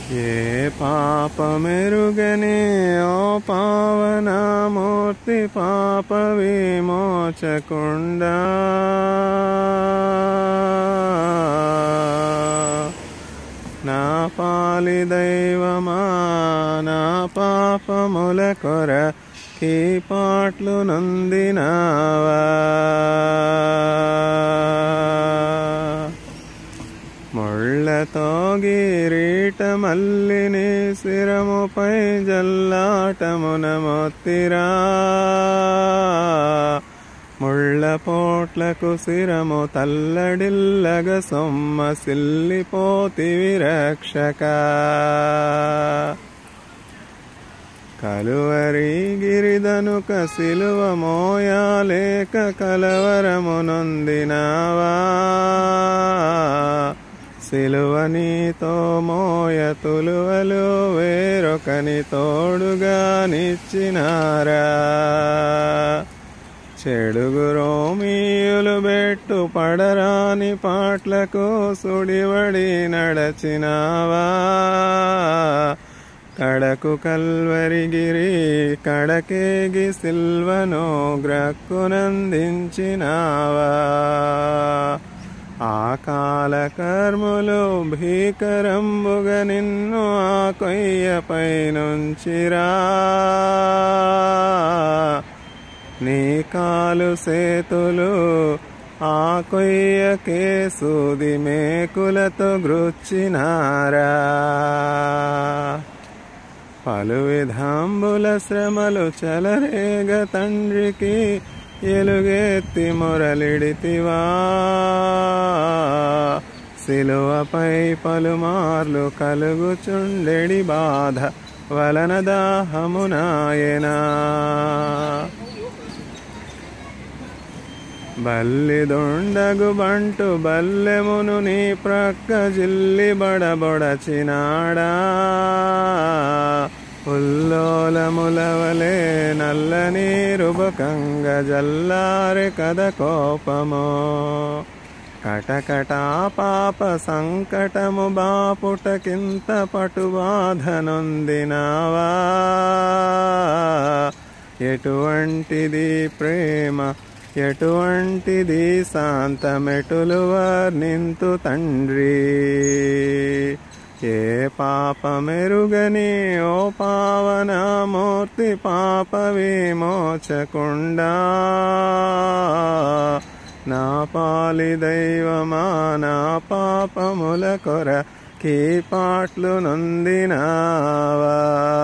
ఏ పాపమెరుగని ఓ పావనమూర్తి పాప విమోచకుండా నా పాలి దైవమా నా పాపముల కొర కీ పాట్లు నొందినావా ముళ్ళతో గిరీట మల్లిని శిరముపై జల్లాటమున మొత్తిరా ముళ్ళ పోట్లకు శిరము తల్లడిల్లగ సొమ్మ సిల్లిపోతివి రక్షక కలువరి గిరిదనుక సిలువ మోయాలేక కలవరము నొందినావా సిలువ నీతో మోయ తులువలు వేరొకని తోడుగా నిచ్చినారా చెడుగు రోమీయులు బెట్టు పడరాని పాట్లకు సుడివడి నడచినావా కడకు కల్వరిగిరి కడకేగి సిల్వను గ్రక్కునందించినావా ఆ కాల కర్ములు భీకరంబుగ నిన్ను ఆ కొయ్యపై నుంచిరా నీ కాలు సేతులు ఆ కొయ్యకే సూది మేకులతో గృచ్చినారా పలు విధాంబుల శ్రమలు చలరేగ తండ్రికి ఎలుగెత్తి మొరలిడితివా సిలువపై పలుమార్లు కలుగుచుండెడి బాధ వలన దాహమునాయనా బల్లిదొండగు బంటు బల్లెమును నీ ప్రక్క జిల్లి బడబొడచినాడా ఉల్లోలములవలే నల్ల నీరుబకంగ జల్లారె కద కోపమో కటకటా పాప సంకటము బాపుటకింత పటు బాధనొందినావా ఎటువంటిది ప్రేమ ఎటువంటిది శాంతమెటులు వర్ణింతు తండ్రి ఏ పాపమెరుగని ఓ పావనమూర్తి పాప విమోచకుండా నా పాలి దైవమా నా పాపముల కొర కీ పాట్లు నొందినావా